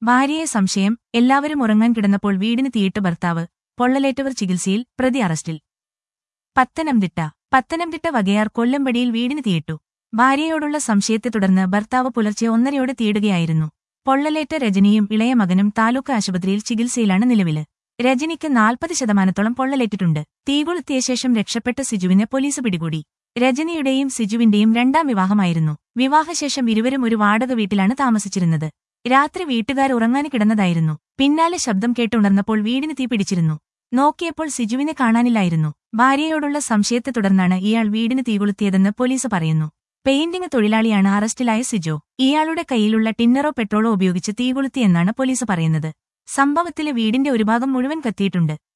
ഭാര്യയെ സംശയം എല്ലാവരും ഉറങ്ങാൻ കിടന്നപ്പോൾ വീടിന് തീയിട്ട് ഭർത്താവ് പൊള്ളലേറ്റവർ ചികിത്സയിൽ പ്രതി അറസ്റ്റിൽ പത്തനംതിട്ട പത്തനംതിട്ട വകയാർ കൊല്ലമ്പടിയിൽ വീടിന് തീയിട്ടു ഭാര്യയോടുള്ള സംശയത്തെ തുടർന്ന് ഭർത്താവ് പുലർച്ചെ ഒന്നരയോടെ തീയിടുകയായിരുന്നു പൊള്ളലേറ്റ രജനിയും ഇളയ മകനും താലൂക്ക് ആശുപത്രിയിൽ ചികിത്സയിലാണ് നിലവില് രജനിക്ക് നാൽപ്പത് ശതമാനത്തോളം പൊള്ളലേറ്റിട്ടുണ്ട് തീകൊളുത്തിയ ശേഷം രക്ഷപ്പെട്ട സിജുവിനെ പോലീസ് പിടികൂടി രജനിയുടെയും സിജുവിന്റെയും രണ്ടാം വിവാഹമായിരുന്നു വിവാഹശേഷം ഇരുവരും ഒരു വാടക വീട്ടിലാണ് താമസിച്ചിരുന്നത് രാത്രി വീട്ടുകാർ ഉറങ്ങാൻ കിടന്നതായിരുന്നു പിന്നാലെ ശബ്ദം കേട്ടുണർന്നപ്പോൾ വീടിന് തീ പിടിച്ചിരുന്നു നോക്കിയപ്പോൾ സിജുവിനെ കാണാനില്ലായിരുന്നു ഭാര്യയോടുള്ള സംശയത്തെ തുടർന്നാണ് ഇയാൾ വീടിന് തീകൊളുത്തിയതെന്ന് പോലീസ് പറയുന്നു പെയിന്റിംഗ് തൊഴിലാളിയാണ് അറസ്റ്റിലായ സിജോ ഇയാളുടെ കയ്യിലുള്ള ടിന്നറോ പെട്രോളോ ഉപയോഗിച്ച് തീകൊളുത്തിയെന്നാണ് പോലീസ് പറയുന്നത് സംഭവത്തിലെ വീടിന്റെ ഒരു ഭാഗം മുഴുവൻ കത്തിയിട്ടുണ്ട്